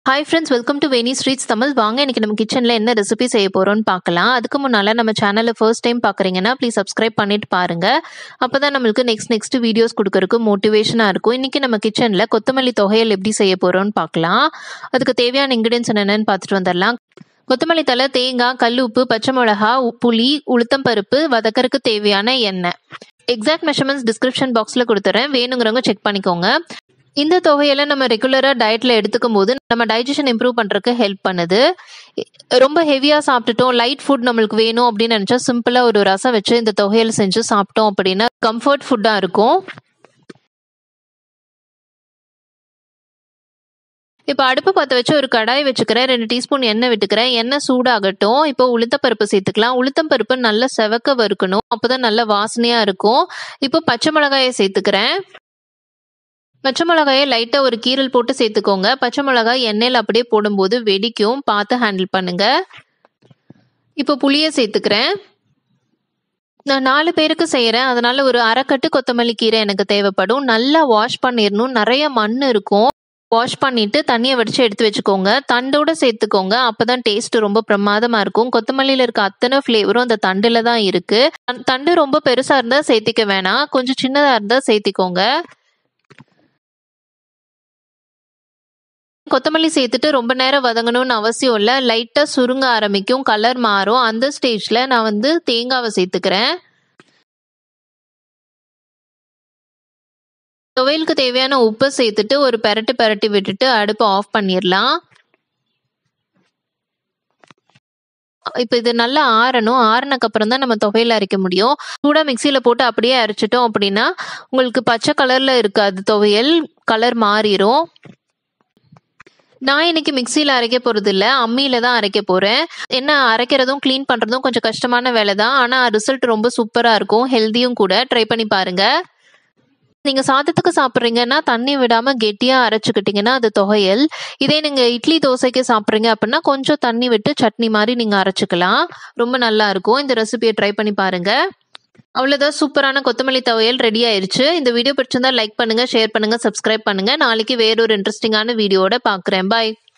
hi friends welcome to Veni streets Tamil வாங்க இன்னைக்கு நம்ம கிச்சனில் என்ன ரெசிபி செய்ய போகிறோம்னு பார்க்கலாம் அதுக்கு முன்னால் நம்ம சேனலை ஃபர்ஸ்ட் டைம் பார்க்குறீங்கன்னா ப்ளீஸ் சப்ஸ்கிரைப் பண்ணிட்டு பாருங்க அப்போ தான் நம்மளுக்கு நெக்ஸ்ட் நெக்ஸ்ட் வீடியோஸ் கொடுக்கறதுக்கு மோட்டிவேஷனாக இருக்கும் இன்றைக்கி நம்ம கிச்சனில் கொத்தமல்லி தொகையல் எப்படி செய்ய போகிறோம்னு பார்க்கலாம் அதுக்கு தேவையான இன்க்ரீடியன்ஸ் என்னென்னு பார்த்துட்டு வந்துடலாம் கொத்தமல்லி தலை தேங்காய் கல் உப்பு பச்சை மிளகா உ- புளி உளுத்தம் பருப்பு வதக்கறதுக்கு தேவையான எண்ணெய் எக்ஸாக்ட் மெஷர்மெண்ட்ஸ் டிஸ்கிரிப்ஷன் பாக்ஸில் கொடுத்துறேன் வேணுங்கிறவங்க செக் பண்ணிக்கோங்க இந்த தொகையில நம்ம ரெகுலரா டயட்ல எடுத்துக்கும் போது நம்ம டைஜஷன் இம்ப்ரூவ் பண்றதுக்கு ஹெல்ப் பண்ணுது ரொம்ப ஹெவியா சாப்பிட்டுட்டோம் லைட் ஃபுட் நம்மளுக்கு வேணும் அப்படின்னு நினைச்சா சிம்பிளா ஒரு ரசம் வச்சு இந்த தொகையில செஞ்சு சாப்பிட்டோம் அப்படின்னா கம்ஃபர்ட் ஃபுட்டா இருக்கும் இப்போ அடுப்பு பற்ற வச்சு ஒரு கடாய் வச்சுக்கிறேன் ரெண்டு டீஸ்பூன் எண்ணெய் விட்டுக்கிறேன் எண்ணெய் சூடாகட்டும் இப்போ உளுத்தப்பருப்பு சேர்த்துக்கலாம் உளுத்தம் பருப்பு நல்லா செவக்க வறுக்கணும் அப்போதான் நல்ல வாசனையா இருக்கும் இப்போ பச்சை மிளகாயை சேர்த்துக்கிறேன் பச்சை மிளகாயை லைட்டாக ஒரு கீரல் போட்டு சேர்த்துக்கோங்க பச்சை மிளகாய் எண்ணெயில் அப்படியே போடும்போது வெடிக்கும் பார்த்து ஹேண்டில் பண்ணுங்க இப்போ புளியை சேர்த்துக்கிறேன் நான் நாலு பேருக்கு செய்கிறேன் அதனால ஒரு அரைக்கட்டு கொத்தமல்லி கீரை எனக்கு தேவைப்படும் நல்லா வாஷ் பண்ணிடணும் நிறைய மண் இருக்கும் வாஷ் பண்ணிட்டு தண்ணியை வடிச்சு எடுத்து வச்சுக்கோங்க தண்டோட சேர்த்துக்கோங்க அப்பதான் டேஸ்ட் ரொம்ப பிரமாதமா இருக்கும் கொத்தமல்லியில இருக்க அத்தனை ஃப்ளேவரும் அந்த தண்டுல தான் இருக்கு தண்- தண்டு ரொம்ப பெருசா இருந்தா சேர்த்திக்க வேணாம் கொஞ்சம் சின்னதா இருந்தா சேர்த்திக்கோங்க கொத்தமல்லி சேர்த்துட்டு ரொம்ப நேரம் வதங்கணும்னு அவசியம் இல்லை லைட்டாக சுருங்க ஆரம்பிக்கும் கலர் மாறும் அந்த ஸ்டேஜில் நான் வந்து தேங்காவை சேர்த்துக்கிறேன் துவையலுக்கு தேவையான உப்பை சேர்த்துட்டு ஒரு பெரட்டு பெரட்டி விட்டுட்டு அடுப்பை ஆஃப் பண்ணிடலாம் இப்போ இது நல்லா ஆறணும் ஆறுனக்கு அப்புறம் தான் நம்ம துவையல் அரைக்க முடியும் சூடாக மிக்சியில் போட்டு அப்படியே அரைச்சிட்டோம் அப்படின்னா உங்களுக்கு பச்சை கலரில் இருக்காது துவையல் கலர் மாறிடும் நான் இன்னைக்கு மிக்சியில் அரைக்க போகிறது இல்லை அம்மியில் தான் அரைக்க போகிறேன் என்ன அரைக்கிறதும் க்ளீன் பண்ணுறதும் கொஞ்சம் கஷ்டமான வேலை தான் ஆனால் ரிசல்ட் ரொம்ப சூப்பராக இருக்கும் ஹெல்த்தியும் கூட ட்ரை பண்ணி பாருங்க நீங்கள் சாதத்துக்கு சாப்பிட்றீங்கன்னா தண்ணி விடாமல் கெட்டியாக அரைச்சிக்கிட்டிங்கன்னா அது தொகையல் இதே நீங்கள் இட்லி தோசைக்கு சாப்பிட்றீங்க அப்படின்னா கொஞ்சம் தண்ணி விட்டு சட்னி மாதிரி நீங்கள் அரைச்சிக்கலாம் ரொம்ப நல்லா இருக்கும் இந்த ரெசிபியை ட்ரை பண்ணி பாருங்க அவ்வளோதான் சூப்பரான கொத்தமல்லி துவையல் ரெடி ஆயிருச்சு இந்த வீடியோ பிடிச்சிருந்தா லைக் பண்ணுங்க ஷேர் பண்ணுங்க சப்ஸ்கிரைப் பண்ணுங்க நாளைக்கு வேறொரு இன்ட்ரெஸ்டிங்கான வீடியோட பார்க்குறேன் பாய்